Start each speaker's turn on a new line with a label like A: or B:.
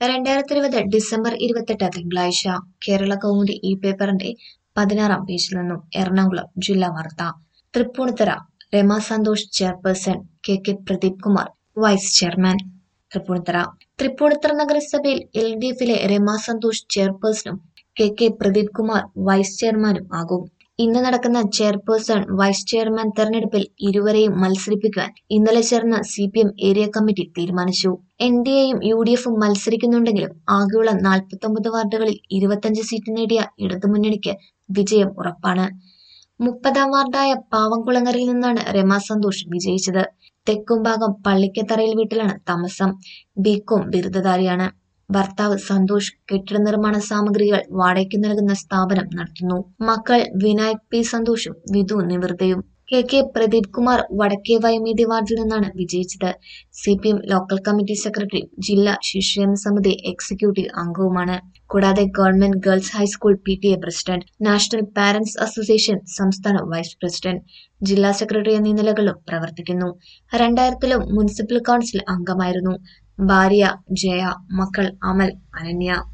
A: രണ്ടായിരത്തി ഇരുപത് ഡിസംബർ ഇരുപത്തെട്ട് തിങ്കളാഴ്ച കേരള കൗമുദി ഈ പേപ്പറിന്റെ പതിനാറാം പേജിൽ നിന്നും എറണാകുളം ജില്ലാ വാർത്ത Tripunithura Rema Santhosh chairperson K K Pradeep Kumar vice chairman Tripunithura Tripunithura നഗരസഭയിൽ എൽ ഡി എഫിലെ രമ സന്തോഷ് ചെയർപേഴ്സണും K K Pradeep Kumar vice ചെയർമാനും ആകും ഇന്ന് നടക്കുന്ന ചെയർപേഴ്സൺ വൈസ് ചെയർമാൻ തെരഞ്ഞെടുപ്പിൽ ഇരുവരെയും മത്സരിപ്പിക്കാൻ ഇന്നലെ ചേർന്ന C P M area committee തീരുമാനിച്ചു എൻ ഡി എയും യു ഡി എഫും മത്സരിക്കുന്നുണ്ടെങ്കിലും ആകെയുള്ള നാൽപ്പത്തൊമ്പത് വാർഡുകളിൽ ഇരുപത്തഞ്ച് സീറ്റ് നേടിയ ഇടതുമുന്നണിക്ക് വിജയം ഉറപ്പാണ് മുപ്പതാം വാർഡായ പാവംകുളങ്ങരയിൽ നിന്നാണ് രമ സന്തോഷ് വിജയിച്ചത് തെക്കുംഭാഗം പള്ളിക്കത്തറയിൽ വീട്ടിലാണ് താമസം ബികോം ബിരുദധാരിയാണ് ഭർത്താവ് സന്തോഷ് കെട്ടിട നിർമ്മാണ സാമഗ്രികൾ വാടകയ്ക്ക് നൽകുന്ന സ്ഥാപനം നടത്തുന്നു മക്കൾ വിനായക് പി സന്തോഷും വിധു നിവൃതയും കെ കെ പ്രദീപ് കുമാർ വടക്കേ വൈമീതി വാർഡിൽ നിന്നാണ് വിജയിച്ചത് C P M local committee secretary ജില്ലാ ശിഷ്യക്ഷേമ സമിതി എക്സിക്യൂട്ടീവ് അംഗവുമാണ് കൂടാതെ government girls high school P T A president national parents association സംസ്ഥാന വൈസ് പ്രസിഡന്റ് ജില്ലാ സെക്രട്ടറി എന്നീ നിലകളിലും പ്രവർത്തിക്കുന്നു രണ്ടായിരത്തിലും മുനിസിപ്പൽ കൗൺസിൽ അംഗമായിരുന്നു ഭാര്യ ജയ മക്കൾ അമൽ അനന്യ